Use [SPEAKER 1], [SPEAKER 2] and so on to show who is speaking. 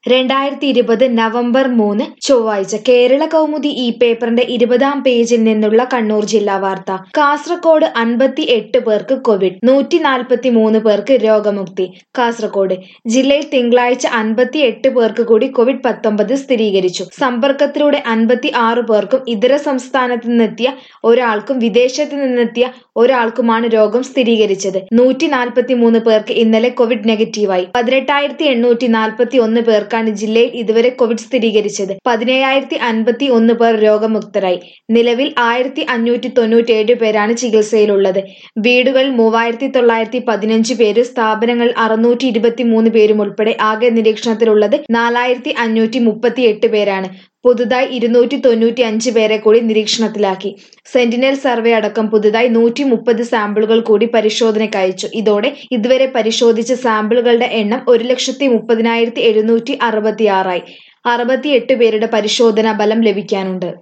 [SPEAKER 1] രണ്ടായിരത്തി ഇരുപത് നവംബർ മൂന്ന് ചൊവ്വാഴ്ച കേരള കൗമുദി ഈ പേപ്പറിന്റെ ഇരുപതാം പേജിൽ നിന്നുള്ള കണ്ണൂർ ജില്ലാ വാർത്ത കാസർകോട് അൻപത്തി എട്ട് പേർക്ക് കോവിഡ് നൂറ്റി നാൽപ്പത്തി മൂന്ന് പേർക്ക് രോഗമുക്തി കാസർകോട് ജില്ലയിൽ തിങ്കളാഴ്ച അൻപത്തി എട്ട് പേർക്ക് കൂടി കോവിഡ് പത്തൊമ്പത് സ്ഥിരീകരിച്ചു സമ്പർക്കത്തിലൂടെ അൻപത്തി ആറ് പേർക്കും ഇതര സംസ്ഥാനത്ത് നിന്നെത്തിയ ഒരാൾക്കും വിദേശത്ത് നിന്നെത്തിയ ഒരാൾക്കുമാണ് രോഗം സ്ഥിരീകരിച്ചത് നൂറ്റി നാൽപ്പത്തി മൂന്ന് പേർക്ക് ഇന്നലെ കോവിഡ് നെഗറ്റീവായി പതിനെട്ടായിരത്തി എണ്ണൂറ്റി നാൽപ്പത്തി ഒന്ന് പേർക്കാണ് ജില്ലയിൽ ഇതുവരെ കോവിഡ് സ്ഥിരീകരിച്ചത് പതിനേഴായിരത്തി അൻപത്തി ഒന്ന് പേർ രോഗമുക്തരായി നിലവിൽ ആയിരത്തി അഞ്ഞൂറ്റി തൊണ്ണൂറ്റേഴ് പേരാണ് ചികിത്സയിലുള്ളത് വീടുകളിൽ മൂവായിരത്തി തൊള്ളായിരത്തി പതിനഞ്ച് പേര് സ്ഥാപനങ്ങളിൽ അറുന്നൂറ്റി ഇരുപത്തി മൂന്ന് പേരും ഉൾപ്പെടെ ആകെ നിരീക്ഷണത്തിലുള്ളത് നാലായിരത്തി അഞ്ഞൂറ്റി മുപ്പത്തി എട്ട് പേരാണ് പുതുതായി ഇരുന്നൂറ്റി തൊണ്ണൂറ്റി അഞ്ച് പേരെ കൂടി നിരീക്ഷണത്തിലാക്കി സെന്റിനൽ സർവേ അടക്കം പുതുതായി നൂറ്റി മുപ്പത് സാമ്പിളുകൾ കൂടി പരിശോധനയ്ക്ക് അയച്ചു ഇതോടെ ഇതുവരെ പരിശോധിച്ച സാമ്പിളുകളുടെ എണ്ണം ഒരു ലക്ഷത്തി മുപ്പതിനായിരത്തി എഴുന്നൂറ്റി അറുപത്തി ആറായി അറുപത്തിയെട്ട് പേരുടെ പരിശോധനാ ഫലം ലഭിക്കാനുണ്ട്